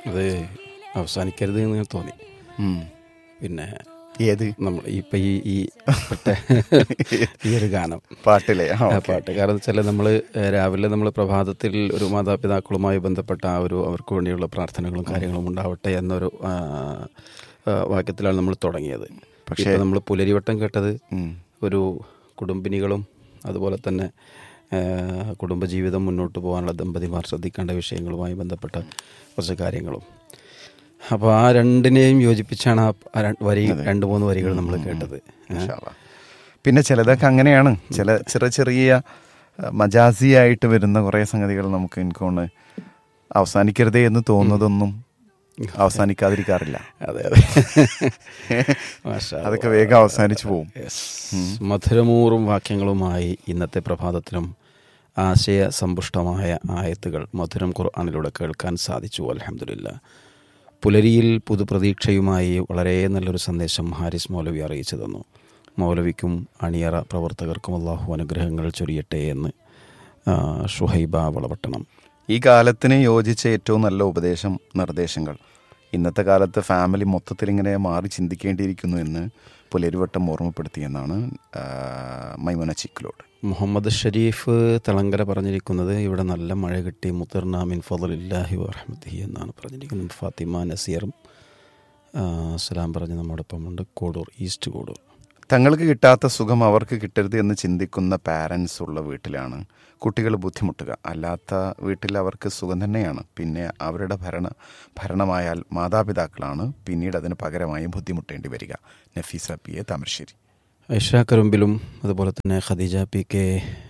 അത് അവസാനിക്കരുത് എന്ന് ഞാൻ തോന്നി ഉം. പിന്നെ ഏത് നമ്മൾ ഇപ്പം ഈ ഈ മറ്റേ ഈ ഒരു ഗാനം പാട്ടിലെ ആ, ആ ഓക്കേ. പാട്ട് കാരണം വെച്ചാൽ നമ്മൾ രാവിലെ നമ്മൾ പ്രഭാതത്തിൽ ഒരു മാതാപിതാക്കളുമായി ബന്ധപ്പെട്ട ആ ഒരു അവർക്ക് വേണ്ടിയുള്ള പ്രാർത്ഥനകളും കാര്യങ്ങളും ഉണ്ടാവട്ടെ എന്നൊരു ആ, ആ, വാക്യത്തിലാണ് നമ്മൾ തുടങ്ങിയത് പക്ഷേ- പക്ഷേ നമ്മൾ പുലരിവട്ടം കേട്ടത് ഉം. ഒരു കുടുംബിനികളും അതുപോലെ തന്നെ ആ, കുടുംബജീവിതം മുന്നോട്ട് പോകാനുള്ള ദമ്പതിമാർ ശ്രദ്ധിക്കേണ്ട വിഷയങ്ങളുമായി ബന്ധപ്പെട്ട കുറച്ച് കാര്യങ്ങളും അപ്പോൾ ആ രണ്ടിനെയും യോജിപ്പിച്ചാണ് ആ ആ ര- വരി രണ്ട് മൂന്ന് വരികൾ നമ്മൾ കേട്ടത് ഇൻഷാ അല്ലാ. പിന്നെ ചിലതൊക്കെ അങ്ങനെയാണ് ചില ചെറിയ ചെറിയ ആ, മജാസിയായിട്ട് വരുന്ന കുറേ സംഗതികൾ നമുക്ക് എനിക്ക് തോന്നുന്നു അവസാനിക്കരുതേ എന്ന് തോന്നുന്നതൊന്നും അവസാനിക്കാതിരിക്കാറില്ല അതെ അതെ മാഷാ അതൊക്കെ വേഗം അവസാനിച്ചു പോകും Yes. മധുരമൂറും വാക്യങ്ങളുമായി ഇന്നത്തെ പ്രഭാതത്തിലും ആശയ സമ്പുഷ്ടമായ ആയത്തുകൾ മധുരം ഖുർആാനിലൂടെ കേൾക്കാൻ സാധിച്ചു അലഹമില്ല പുലരിയിൽ പുതുപ്രതീക്ഷയുമായി വളരെ നല്ലൊരു സന്ദേശം ഹാരിസ് മൗലവി അറിയിച്ചു തന്നു മൗലവിക്കും അണിയറ പ്രവർത്തകർക്കും അള്ളാഹു അനുഗ്രഹങ്ങൾ ചൊരിയട്ടെ എന്ന് ആ, ഷുഹൈബ വളപട്ടണം ഈ കാലത്തിന് യോജിച്ച ഏറ്റവും നല്ല ഉപദേശം നിർദ്ദേശങ്ങൾ ഇന്നത്തെ കാലത്ത് ഫാമിലി മൊത്തത്തിൽ ഇങ്ങനെ മാറി ചിന്തിക്കേണ്ടിയിരിക്കുന്നു എന്ന് പുലരുവട്ടം ഓർമ്മപ്പെടുത്തിയെന്നാണ് ആ, മൈമുന ചിക്കിലോട് മുഹമ്മദ് ഷരീഫ് തളങ്കര പറഞ്ഞിരിക്കുന്നത് ഇവിടെ നല്ല മഴ കിട്ടി മുത്തർന മിൻ ഫضലില്ലാഹി വറഹ്മത്തിഹി എന്നാണ് പറഞ്ഞിരിക്കുന്നത് ഫാത്തിമ നസീറും ആ, സലാം പറഞ്ഞ് നമ്മോടൊപ്പമുണ്ട് കോഡൂർ ഈസ്റ്റ് കോഡൂർ തങ്ങൾക്ക് കിട്ടാത്ത സുഖം അവർക്ക് കിട്ടരുത് എന്ന് ചിന്തിക്കുന്ന പാരൻസ് ഉള്ള വീട്ടിലാണ് കുട്ടികൾ ബുദ്ധിമുട്ടുക അല്ലാത്ത വീട്ടിൽ അവർക്ക് സുഖം തന്നെയാണ് പിന്നെ അവരുടെ ഭരണ ഭരണമായാൽ മാതാപിതാക്കളാണ് പിന്നീട് അതിന് പകരമായി ബുദ്ധിമുട്ടേണ്ടി വരിക നഫീസ പി എ താമരശ്ശേരി ഐഷ കരുമ്പിലും അതുപോലെ തന്നെ ഖദീജ പി കെ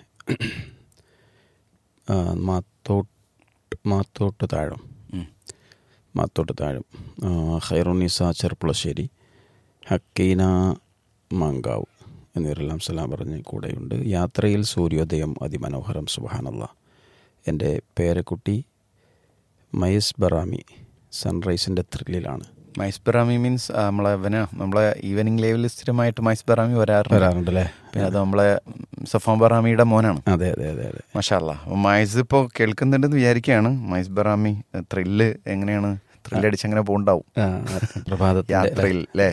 ആ, മാത്തോട്ട് മാത്തോട്ട് താഴം ഉം. മാത്തോട്ട് താഴം ആ, ഖൈറുന്നീസ ചെർപ്പുളശ്ശേരി ഹക്കീന മാങ്കാവ് എന്നിവരെല്ലാം സലാം പറഞ്ഞ് കൂടെയുണ്ട് യാത്രയിൽ സൂര്യോദയം അതിമനോഹരം സുബഹാനല്ല എൻ്റെ പേരക്കുട്ടി മയസ് ബറാമി സൺറൈസിൻ്റെ ത്രില്ലിലാണ് മൈസ് ബറാമി മീൻസ് നമ്മളെ ഇവന് നമ്മളെ ഈവനിങ് ലൈവിൽ സ്ഥിരമായിട്ട് മൈസ് ബറാമി വരാറുണ്ട് വരാറുണ്ടല്ലേ പിന്നെ അത് നമ്മളെ സഫാൻ ബറാമിയുടെ മോനാണ് അതെ അതെ അതെ അതെ മഷാല്ല മൈസ് ഇപ്പോൾ കേൾക്കുന്നുണ്ടെന്ന് വിചാരിക്കുകയാണ് മൈസ് ബറാമി ത്രില്ല് എങ്ങനെയാണ് ത്രില്ലടിച്ച് അങ്ങനെ പോണ്ടാവും ആ, പ്രഭാതത്തിൻ്റെ യാത്രയിൽ അല്ലേ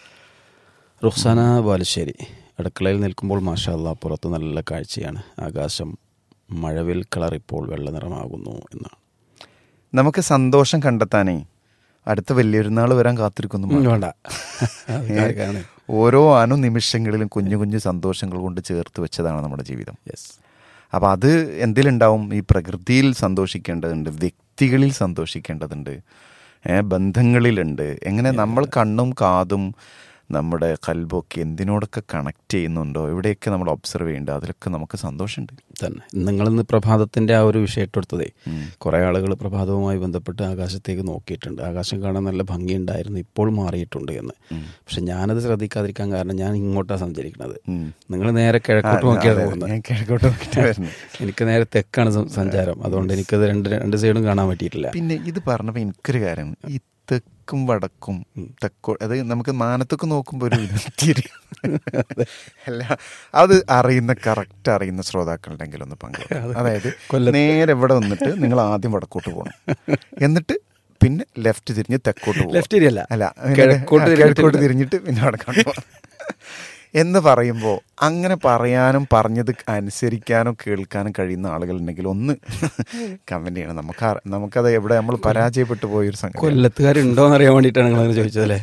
റുഖ്സാന ബാലുശ്ശേരി അടുക്കളയിൽ നിൽക്കുമ്പോൾ മാഷാ അല്ലാ പുറത്ത് നല്ല കാഴ്ചയാണ് ആകാശം മഴവിൽ കളർ ഇപ്പോൾ വെള്ള നിറമാകുന്നു എന്നാണ് നമുക്ക് സന്തോഷം കണ്ടെത്താനേ അടുത്ത വലിയൊരുന്നാൾ വരാൻ കാത്തിരിക്കുന്നു ഉം, വേണ്ട അത് കാര്യമാണ്. ഓരോ അനുനിമിഷങ്ങളിലും കുഞ്ഞു കുഞ്ഞു സന്തോഷങ്ങൾ കൊണ്ട് ചേർത്ത് വെച്ചതാണ് നമ്മുടെ ജീവിതം Yes. അപ്പോൾ അത് എന്തിലുണ്ടാവും ഈ പ്രകൃതിയിൽ സന്തോഷിക്കേണ്ടതുണ്ട് വ്യക്തികളിൽ സന്തോഷിക്കേണ്ടതുണ്ട് ഏ, ബന്ധങ്ങളിലുണ്ട് എങ്ങനെ നമ്മൾ കണ്ണും കാതും നമ്മുടെ കൽബൊക്കെ എന്തിനോടൊക്കെ കണക്ട് ചെയ്യുന്നുണ്ടോ എവിടെയൊക്കെ നമ്മൾ ഒബ്സർവ് ചെയ്യുന്നുണ്ട് അതിലൊക്കെ നമുക്ക് സന്തോഷമുണ്ട് തന്നെ നിങ്ങളിന്ന് പ്രഭാതത്തിൻ്റെ ആ ഒരു വിഷയം എടുത്തതേ കുറേ ആളുകൾ പ്രഭാതവുമായി ബന്ധപ്പെട്ട് ആകാശത്തേക്ക് നോക്കിയിട്ടുണ്ട് ആകാശം കാണാൻ നല്ല ഭംഗിയുണ്ടായിരുന്നു ഇപ്പോൾ മാറിയിട്ടുണ്ട് എന്ന് പക്ഷെ ഞാനത് ശ്രദ്ധിക്കാതിരിക്കാൻ കാരണം ഞാൻ ഇങ്ങോട്ടാണ് സഞ്ചരിക്കുന്നത് ഉം. നിങ്ങൾ നേരെ കിഴക്കോട്ട് നോക്കിയാണ് അതെ, പോകുന്നത് ഞാൻ കിഴക്കോട്ട് നോക്കിയിട്ട് വരുന്നു എനിക്ക് നേരെ തെക്കാണ് സം- സഞ്ചാരം അതുകൊണ്ട് എനിക്കത് രണ്ട് രണ്ട് സൈഡും കാണാൻ പറ്റിയിട്ടില്ല പിന്നെ ഇത് പറഞ്ഞപ്പോൾ എനിക്കൊരു കാര്യം ഈ തെക്കും വടക്കും തെക്കോ അത് നമുക്ക് മാനത്തൊക്കെ നോക്കുമ്പോൾ ഒരു തിരി അല്ല അത് അറിയുന്ന കറക്റ്റ് അറിയുന്ന ശ്രോതാക്കളുണ്ടെങ്കിൽ ഒന്ന് പങ്കെടുക്കും അതായത് നേരെ ഇവിടെ വന്നിട്ട് നിങ്ങൾ ആദ്യം വടക്കോട്ട് പോകണം എന്നിട്ട് പിന്നെ ലെഫ്റ്റ് തിരിഞ്ഞ് തെക്കോട്ട് പോകും ലെഫ്റ്റ് തിരിയല്ല അല്ല കിഴക്കോട്ട് ആ, തിരിഞ്ഞിട്ട് കിഴക്കോട്ട് തിരിഞ്ഞിട്ട് പിന്നെ വടക്കോട്ട് പോകണം എന്ന് പറയുമ്പോൾ അങ്ങനെ പറയാനും പറഞ്ഞത് അനുസരിക്കാനോ കേൾക്കാനും കഴിയുന്ന ആളുകളുണ്ടെങ്കിൽ ഒന്ന് കമന്റ് ചെയ്യണം നമുക്ക് അറി- നമുക്കത് എവിടെ നമ്മൾ പരാജയപ്പെട്ടു പോയൊരു സംഗതി കൊല്ലത്തുകാരുണ്ടോ എന്നറിയാൻ വേണ്ടിയിട്ടാണ് നിങ്ങൾ അങ്ങനെ ചോദിച്ചതല്ലേ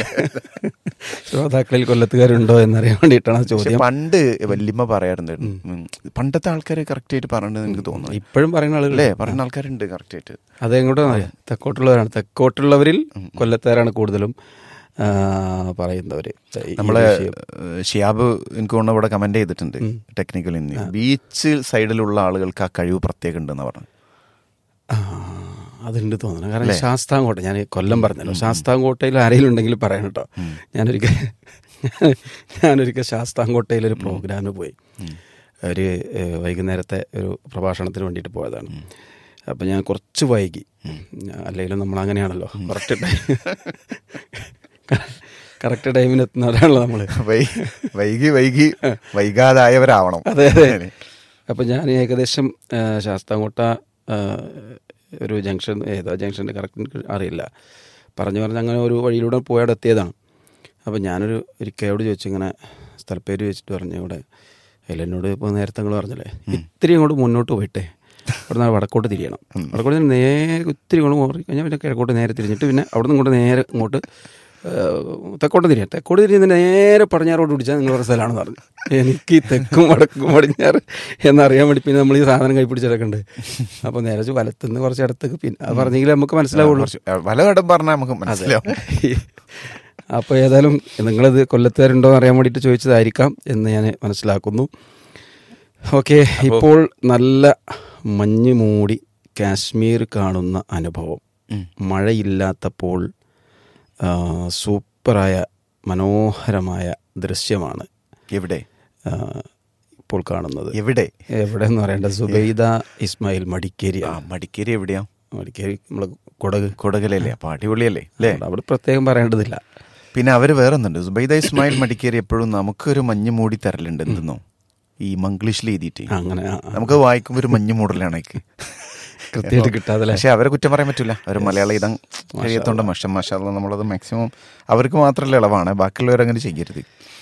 ശ്രോതാക്കളിൽ കൊല്ലത്തുകാരുണ്ടോ എന്നറിയാൻ വേണ്ടിയിട്ടാണ് ആ പക്ഷെ ചോദ്യം പണ്ട് വല്യമ്മ പറയാറുണ്ട് ഉം. പണ്ടത്തെ ആൾക്കാർ കറക്റ്റ് ആയിട്ട് പറഞ്ഞത് എനിക്ക് തോന്നുന്നു ഇപ്പോഴും പറയുന്ന ആളുകൾ അല്ലേ പറയുന്ന ആൾക്കാരുണ്ട് കറക്റ്റ് ആയിട്ട് അത് എങ്ങോട്ടാണ് അറിയാം തെക്കോട്ടുള്ളവരാണ് തെക്കോട്ടുള്ളവരിൽ കൊല്ലത്തുകാരാണ് കൂടുതലും ആ, പറയുന്നവര് ഈ നമ്മളെ വിഷയം. ഏഹ്, ഷിയാബ് എനിക്ക് തോന്നുന്നു ഇവിടെ കമന്റ് ചെയ്തിട്ടുണ്ട് ടെക്നിക്കൽ ഇന്ന് ബീച്ച് സൈഡിലുള്ള ആളുകൾക്ക് ആ കഴിവ് പ്രത്യേകം ഉണ്ടെന്ന് പറഞ്ഞു ആ, അതുണ്ട് തോന്നുന്നു കാരണം ശാസ്താംകോട്ട ഞാൻ കൊല്ലം പറഞ്ഞല്ലോ ശാസ്താംകോട്ടയിൽ ആരെങ്കിലും ഉണ്ടെങ്കിൽ പറയണം കേട്ടോ ഞാനൊരിക്കൽ ഞാനൊരിക്കൽ ശാസ്താംകോട്ടയിൽ ഒരു പ്രോഗ്രാമിന് പോയി ഒരു ഏഹ്, വൈകുന്നേരത്തെ ഒരു പ്രഭാഷണത്തിന് വേണ്ടിയിട്ട് പോയതാണ് അപ്പം ഞാൻ കുറച്ച് വൈകി അല്ലെങ്കിലും നമ്മൾ അങ്ങനെയാണല്ലോ കറക്റ്റ് ടൈം കറക്റ്റ് ടൈമിന് എത്തുന്നവരാണല്ലോ നമ്മൾ വൈ- വൈകി വൈകി വൈകാതായവരാവണം അതെ അതെ അപ്പം ഞാൻ ഏകദേശം ആ, ശാസ്താംകോട്ട ആ, ഒരു ജംഗ്ഷൻ ഏതോ ജംഗ്ഷൻ്റെ കറക്റ്റ് അറിയില്ല പറഞ്ഞു പറഞ്ഞ് അങ്ങനെ ഒരു വഴിയിലൂടെ പോയാടെ എത്തിയതാണ് അപ്പോൾ ഞാനൊരു ഒരിക്കലോട് ചോദിച്ചു ഇങ്ങനെ സ്ഥലപ്പേര് ചോദിച്ചിട്ട് പറഞ്ഞു ഇവിടെ അതിൽ എന്നോട് ഇപ്പോൾ നേരത്തെ നിങ്ങൾ പറഞ്ഞല്ലേ ഇത്തിരി അങ്ങോട്ട് മുന്നോട്ട് പോയിട്ടേ അവിടെ നിന്ന് വടക്കോട്ട് തിരിയണം വടക്കോട്ട് തിരിഞ്ഞ് നേരെ ഇത്തിരി കൊണ്ട് മാറി കഴിഞ്ഞാൽ പിന്നെ കിഴക്കോട്ട് നേരെ തിരിഞ്ഞിട്ട് പിന്നെ അവിടെ നിന്ന് ഇങ്ങോട്ട് നേരെ ഇങ്ങോട്ട് ഏഹ്, തെക്കോട്ട് തിരിയാം തെക്കോട്ട് തിരിഞ്ഞ് നേരെ പടിഞ്ഞാറോട്ട് പിടിച്ചാൽ നിങ്ങൾ ഒരു സ്ഥലമാണെന്ന് പറഞ്ഞു എനിക്ക് ഈ തെക്കും വടക്കും പടിഞ്ഞാറ് എന്നറിയാൻ വേണ്ടി പിന്നെ നമ്മൾ ഈ സാധനം കൈ പിടിച്ചിടക്കുന്നുണ്ട് അപ്പോൾ നേരെ ചു- വലത്തുനിന്ന് കുറച്ച് അടുത്തേക്ക് പിന്നെ അത് പറഞ്ഞെങ്കിൽ നമുക്ക് മനസ്സിലാവുള്ളൂ കുറച്ച് പലയിടം പറഞ്ഞാൽ നമുക്ക് മനസ്സിലാവും അപ്പോൾ ഏതായാലും നിങ്ങളിത് കൊല്ലത്തുകാരുണ്ടോ എന്ന് അറിയാൻ വേണ്ടിയിട്ട് ചോദിച്ചതായിരിക്കാം എന്ന് ഞാൻ മനസ്സിലാക്കുന്നു ഓക്കെ ഇപ്പോൾ നല്ല മഞ്ഞ് മൂടി കാശ്മീർ കാണുന്ന അനുഭവം ഉം. മഴയില്ലാത്തപ്പോൾ ആ, സൂപ്പറായ മനോഹരമായ ദൃശ്യമാണ് എവിടെ ആ, ഇപ്പോൾ കാണുന്നത് എവിടെ എവിടെ എന്ന് പറയേണ്ട സുബൈദ ഇസ്മായിൽ മടിക്കേരി ആ മടിക്കേരി എവിടെയാ മടിക്കേരി നമ്മൾ കൊടക് കൊടകലല്ലേ അപ്പൊ അടിപൊളിയല്ലേ അല്ലേ അവിടെ പ്രത്യേകം പറയേണ്ടതില്ല പിന്നെ അവര് വേറൊന്നുണ്ട് സുബൈദ ഇസ്മായിൽ മടിക്കേരി എപ്പോഴും നമുക്കൊരു മഞ്ഞ് മൂടി തരലുണ്ട് എന്തെന്നോ ഈ മംഗ്ലീഷിൽ എഴുതിയിട്ട് അങ്ങനെ ആ, ആ. നമുക്ക് വായിക്കുമ്പോൾ ഒരു മഞ്ഞ് മൂടലാണ് എനിക്ക് കൃത്യമായിട്ട് കിട്ടാതല്ലേ പക്ഷെ അവരെ കുറ്റം പറയാൻ പറ്റില്ല അവർ മലയാളം ഇതം കഴിയത്തോണ്ട് മഷം മഷാല്ല നമ്മളത് മാക്സിമം അവർക്ക് മാത്രമല്ല ഇളവാണ് ബാക്കിയുള്ളവരങ്ങനെ ചെയ്യരുത്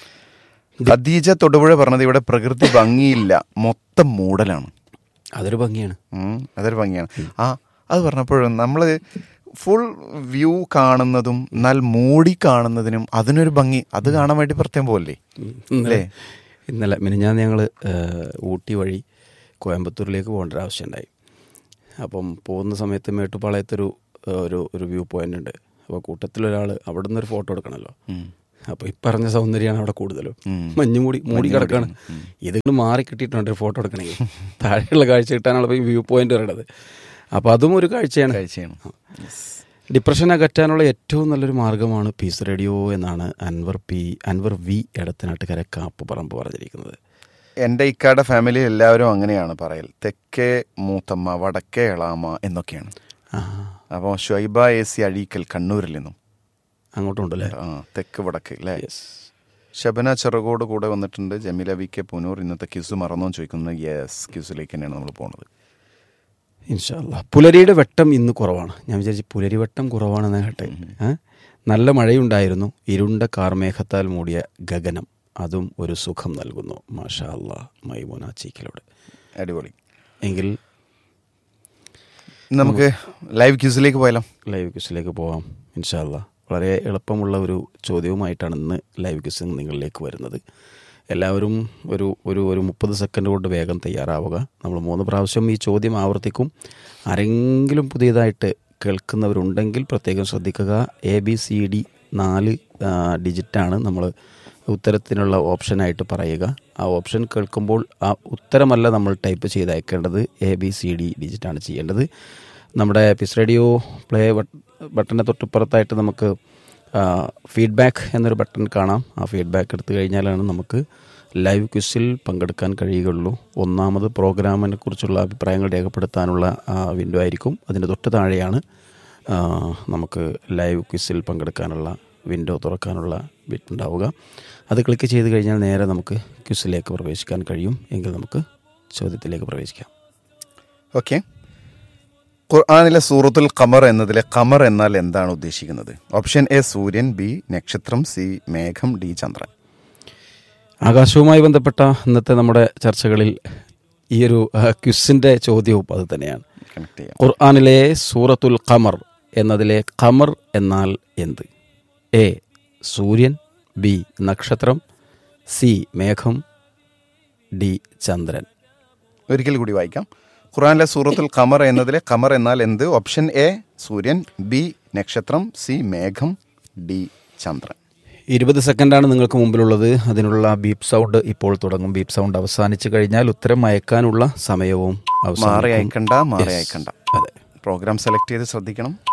ഖദീജ തൊടുപുഴ പറഞ്ഞത് ഇവിടെ പ്രകൃതി ഭംഗിയില്ല മൊത്തം മൂടലാണ് അതൊരു ഭംഗിയാണ് ഉം, അതൊരു ഭംഗിയാണ് ആ അത് പറഞ്ഞപ്പോഴും നമ്മൾ ഫുൾ വ്യൂ കാണുന്നതും എന്നാൽ മൂടി കാണുന്നതിനും അതിനൊരു ഭംഗി അത് കാണാൻ വേണ്ടി പ്രത്യേകം പോലെ ഇന്നലെ ഇന്നലെ മിനിഞ്ഞാന്ന് ഞങ്ങൾ ഊട്ടി വഴി കോയമ്പത്തൂരിലേക്ക് പോകേണ്ട ഒരു ആവശ്യമുണ്ടായി അപ്പം പോകുന്ന സമയത്ത് മേട്ടുപ്പാളയത്തൊരു ഏഹ്, ഒരു ഒരു വ്യൂ പോയിന്റ് ഉണ്ട് അപ്പോൾ കൂട്ടത്തിലൊരാൾ അവിടെ നിന്ന് ഒരു ഫോട്ടോ എടുക്കണമല്ലോ അപ്പോൾ ഈ പറഞ്ഞ സൗന്ദര്യമാണ് അവിടെ കൂടുതലും ഉം. മഞ്ഞ് മൂടി മൂടി കിടക്കാണ് ഇതിങ്ങനെ മാറി കിട്ടിയിട്ടുണ്ട് ഒരു ഫോട്ടോ എടുക്കണമെങ്കിൽ താഴെയുള്ള കാഴ്ച കിട്ടാനുള്ള ഈ വ്യൂ പോയിന്റ് വരേണ്ടത് അപ്പോൾ അതും ഒരു കാഴ്ചയാണ് കാഴ്ചയാണ് ഡിപ്രഷൻ അകറ്റാനുള്ള ഏറ്റവും നല്ലൊരു മാർഗമാണ് പീസ് റേഡിയോ എന്നാണ് അൻവർ പി അൻവർ വി എടത്തനാട്ടുകര കാപ്പ് പറമ്പ് പറഞ്ഞിരിക്കുന്നത് എൻ്റെ ഇക്കാടെ ഫാമിലി എല്ലാവരും അങ്ങനെയാണ് പറയൽ തെക്കേ മൂത്തമ്മ വടക്കേ എളാമ എന്നൊക്കെയാണ് ആ അപ്പോൾ ഷൊയ്ബ എ സി അഴീക്കൽ കണ്ണൂരിൽ നിന്നും അങ്ങോട്ടുണ്ടല്ലേ ആ തെക്ക് വടക്ക് അല്ലേ യെസ് ഷബന ചെറുകോട് കൂടെ വന്നിട്ടുണ്ട് ജമീല വി കെ പുനൂർ ഇന്നത്തെ ക്യൂസ് മറന്നോ ചോദിക്കുന്നത് യെസ് ക്യൂസിലേക്ക് തന്നെയാണ് നമ്മൾ പോകുന്നത് ഇൻഷാല്ല പുലരിയുടെ വെട്ടം ഇന്ന് കുറവാണ് ഞാൻ വിചാരിച്ചു പുലരി വെട്ടം കുറവാണെന്ന് കേട്ടെ ഏ? നല്ല മഴയുണ്ടായിരുന്നു ഇരുണ്ട കാർമേഘത്താൽ മൂടിയ ഗഗനം അതും ഒരു സുഖം നൽകുന്നു മാഷാ അല്ലാ മൈമോന ചീക്കിലോട് അടിപൊളി എങ്കിൽ ഇന്ന് നമുക്ക് ലൈവ് ക്യൂസിലേക്ക് പോയാലോ ലൈവ് ക്വിസിലേക്ക് പോവാം ഇൻഷാല്ല വളരെ എളുപ്പമുള്ള ഒരു ചോദ്യവുമായിട്ടാണ് ഇന്ന് ലൈവ് ക്വിസ് നിങ്ങളിലേക്ക് വരുന്നത് എല്ലാവരും ഒരു ഒരു ഒരു മുപ്പത് സെക്കൻഡ് കൊണ്ട് വേഗം തയ്യാറാവുക നമ്മൾ മൂന്ന് പ്രാവശ്യം ഈ ചോദ്യം ആവർത്തിക്കും ആരെങ്കിലും പുതിയതായിട്ട് കേൾക്കുന്നവരുണ്ടെങ്കിൽ പ്രത്യേകം ശ്രദ്ധിക്കുക എ ബി സി ഡി നാല് ആ, ഡിജിറ്റാണ് നമ്മൾ ഉത്തരത്തിനുള്ള ഓപ്ഷനായിട്ട് പറയുക ആ ഓപ്ഷൻ കേൾക്കുമ്പോൾ ആ ഉത്തരമല്ല നമ്മൾ ടൈപ്പ് ചെയ്ത് അയക്കേണ്ടത് എ ബി സി ഡി ഡിജിറ്റാണ് ചെയ്യേണ്ടത് നമ്മുടെ പിസ് റേഡിയോ പ്ലേ ബട്ടൻ്റെ തൊട്ടിപ്പുറത്തായിട്ട് നമുക്ക് ഫീഡ്ബാക്ക് എന്നൊരു ബട്ടൺ കാണാം ആ ഫീഡ്ബാക്ക് എടുത്തു കഴിഞ്ഞാലാണ് നമുക്ക് ലൈവ് ക്വിസിൽ പങ്കെടുക്കാൻ കഴിയുകയുള്ളൂ ഒന്നാമത് പ്രോഗ്രാമിനെ കുറിച്ചുള്ള അഭിപ്രായങ്ങൾ രേഖപ്പെടുത്താനുള്ള ആ വിൻഡോ ആയിരിക്കും അതിൻ്റെ തൊട്ട് താഴെയാണ് ആ, നമുക്ക് ലൈവ് ക്വിസിൽ പങ്കെടുക്കാനുള്ള വിൻഡോ തുറക്കാനുള്ള ബിറ്റ് ഉണ്ടാവുക അത് ക്ലിക്ക് ചെയ്ത് കഴിഞ്ഞാൽ നേരെ നമുക്ക് ക്വിസിലേക്ക് പ്രവേശിക്കാൻ കഴിയും എങ്കിൽ നമുക്ക് ചോദ്യത്തിലേക്ക് പ്രവേശിക്കാം ഓക്കെ ഖുർആാനിലെ സൂറത്തുൽ ഖമർ എന്നതിലെ ഖമർ എന്നാൽ എന്താണ് ഉദ്ദേശിക്കുന്നത് ഓപ്ഷൻ എ സൂര്യൻ ബി നക്ഷത്രം സി മേഘം ഡി ചന്ദ്രൻ ആകാശവുമായി ബന്ധപ്പെട്ട ഇന്നത്തെ നമ്മുടെ ചർച്ചകളിൽ ഈ ഒരു ക്വിസിൻ്റെ ചോദ്യവും അത് തന്നെയാണ് കണക്ട് ചെയ്യാം ഖുർആാനിലെ സൂറത്തുൽ ഖമർ എന്നതിലെ ഖമർ എന്നാൽ എന്ത് എ സൂര്യൻ ബി നക്ഷത്രം സി മേഘം ഡി ചന്ദ്രൻ ഒരിക്കൽ കൂടി വായിക്കാം ഖുർആാനിലെ സൂറത്തുൽ ഖമർ എന്നതിലെ ഖമർ എന്നാൽ എന്ത് ഓപ്ഷൻ എ സൂര്യൻ ബി നക്ഷത്രം സി മേഘം ഡി ചന്ദ്രൻ ഇരുപത് സെക്കൻഡാണ് നിങ്ങൾക്ക് മുമ്പിലുള്ളത് അതിനുള്ള ബീപ്പ് സൗണ്ട് ഇപ്പോൾ തുടങ്ങും ബീപ്പ് സൗണ്ട് അവസാനിച്ചു കഴിഞ്ഞാൽ ഉത്തരം അയക്കാനുള്ള സമയവും മാറി അവസാനിക്കും. അയക്കണ്ട മാറി Yes. അയക്കണ്ട അതെ പ്രോഗ്രാം സെലക്ട് ചെയ്ത് ശ്രദ്ധിക്കണം